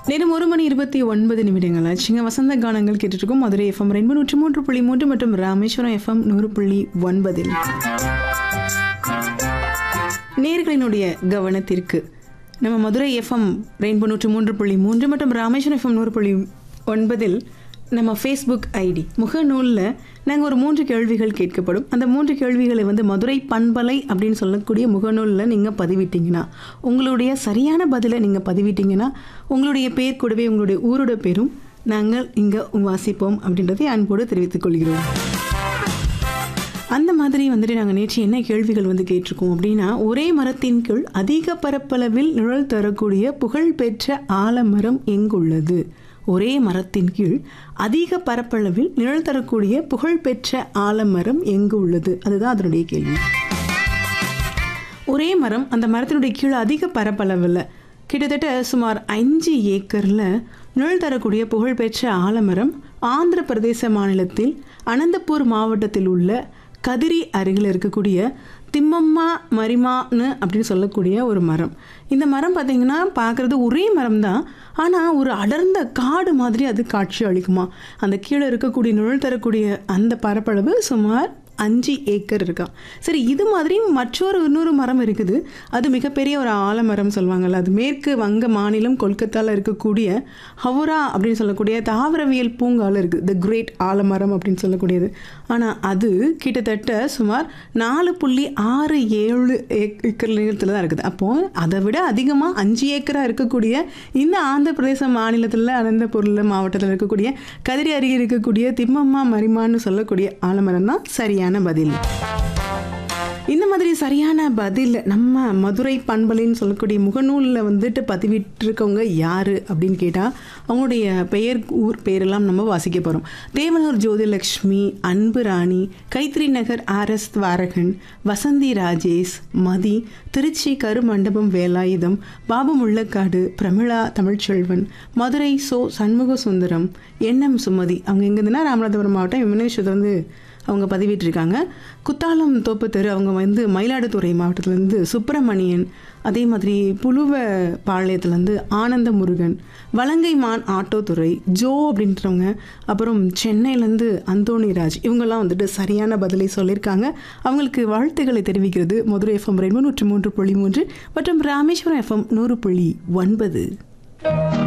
நேரம் ஒரு மணி இருபத்தி ஒன்பது நிமிடங்கள் ஆச்சுங்க வசந்த கானங்கள் கேட்டுருக்கோம் மதுரை எஃப்எம் ரெண்டு நூற்றி மூன்று புள்ளி மூன்று மற்றும் ராமேஸ்வரம் எஃப்எம் நூறு புள்ளி ஒன்பதில் நேர்களினுடைய கவனத்திற்கு நம்ம மதுரை எஃப்எம் ரெயின்போ நூற்றி மூன்று புள்ளி மூன்று மற்றும் ராமேஸ்வரம் எஃப்எம் நூறு புள்ளி ஒன்பதில் நம்ம ஃபேஸ்புக் ஐடி முகநூலில் நாங்கள் ஒரு மூன்று கேள்விகள் கேட்கப்படும் அந்த மூன்று கேள்விகளை வந்து மதுரை பண்பலை அப்படின்னு சொல்லக்கூடிய முகநூலில் நீங்கள் பதிவிட்டீங்கன்னா உங்களுடைய சரியான பதிலை நீங்கள் பதிவிட்டீங்கன்னா உங்களுடைய பேர் கூடவே உங்களுடைய ஊரோட பேரும் நாங்கள் இங்கே வாசிப்போம் அப்படின்றதை அன்போடு தெரிவித்துக் கொள்கிறோம் அந்த மாதிரி வந்துட்டு நாங்கள் நேற்று என்ன கேள்விகள் வந்து கேட்டிருக்கோம் அப்படின்னா ஒரே மரத்தின் கீழ் அதிக பரப்பளவில் நிழல் தரக்கூடிய புகழ்பெற்ற ஆலமரம் எங்குள்ளது ஒரே மரத்தின் கீழ் அதிக பரப்பளவில் நிழல் தரக்கூடிய புகழ்பெற்ற ஆலமரம் எங்கு உள்ளது அதுதான் அதனுடைய கேள்வி ஒரே மரம் அந்த மரத்தினுடைய கீழே அதிக பரப்பளவில் கிட்டத்தட்ட சுமார் அஞ்சு ஏக்கரில் நிழல் தரக்கூடிய புகழ்பெற்ற ஆலமரம் ஆந்திர பிரதேச மாநிலத்தில் அனந்தபூர் மாவட்டத்தில் உள்ள கதிரி அருகில் இருக்கக்கூடிய திம்மம்மா மரிமான்னு அப்படின்னு சொல்லக்கூடிய ஒரு மரம் இந்த மரம் பார்த்திங்கன்னா பார்க்குறது ஒரே மரம் தான் ஆனால் ஒரு அடர்ந்த காடு மாதிரி அது காட்சி அளிக்குமா அந்த கீழே இருக்கக்கூடிய நிழல் தரக்கூடிய அந்த பரப்பளவு சுமார் அஞ்சு ஏக்கர் இருக்கான் சரி இது மாதிரி மற்றொரு இன்னொரு மரம் இருக்குது அது மிகப்பெரிய ஒரு ஆலமரம் சொல்லுவாங்கல்ல அது மேற்கு வங்க மாநிலம் கொல்கத்தாவில் இருக்கக்கூடிய ஹவுரா அப்படின்னு சொல்லக்கூடிய தாவரவியல் பூங்காவில் இருக்குது த கிரேட் ஆலமரம் அப்படின்னு சொல்லக்கூடியது ஆனால் அது கிட்டத்தட்ட சுமார் நாலு புள்ளி ஆறு ஏழு ஏக்கர் நீளத்தில் தான் இருக்குது அப்போது அதை விட அதிகமாக அஞ்சு ஏக்கராக இருக்கக்கூடிய இந்த ஆந்திர பிரதேச மாநிலத்தில் அனந்தபூரில் மாவட்டத்தில் இருக்கக்கூடிய கதிரி அருகே இருக்கக்கூடிய திம்மம்மா மரிமான்னு சொல்லக்கூடிய ஆலமரம் தான் சரியான பதில் இந்த மாதிரி சரியான பதில் நம்ம மதுரை பண்பலைன்னு சொல்லக்கூடிய முகநூலில் வந்துட்டு பதிவிட்டிருக்கவங்க யார் அப்படின்னு கேட்டால் அவங்களுடைய பெயர் ஊர் பெயரெல்லாம் நம்ம வாசிக்க போகிறோம் தேவனூர் ஜோதிலக்ஷ்மி அன்பு ராணி கைத்திரி நகர் ஆர்எஸ் துவாரகன் வசந்தி ராஜேஷ் மதி திருச்சி கருமண்டபம் வேலாயுதம் பாபு முள்ளக்காடு பிரமிளா தமிழ்ச்செல்வன் மதுரை சோ சண்முக சுந்தரம் என்எம் சுமதி அவங்க எங்கேருந்துன்னா ராமநாதபுரம் மாவட்டம் விமனேஸ்வரர் வந்து அவங்க பதிவிட்டிருக்காங்க குத்தாலம் தோப்பு தெரு அவங்க வந்து மயிலாடுதுறை மாவட்டத்துலேருந்து சுப்பிரமணியன் அதே மாதிரி புலுவ பாளையத்துலேருந்து ஆனந்த முருகன் வலங்கை மான் ஆட்டோத்துறை ஜோ அப்படின்றவங்க அப்புறம் சென்னையிலேருந்து அந்தோணிராஜ் இவங்கெல்லாம் வந்துட்டு சரியான பதிலை சொல்லியிருக்காங்க அவங்களுக்கு வாழ்த்துக்களை தெரிவிக்கிறது மதுரை எஃப்எம் ரெண்டு நூற்றி மூன்று புள்ளி மூன்று மற்றும் ராமேஸ்வரம் எஃப்எம் நூறு புள்ளி ஒன்பது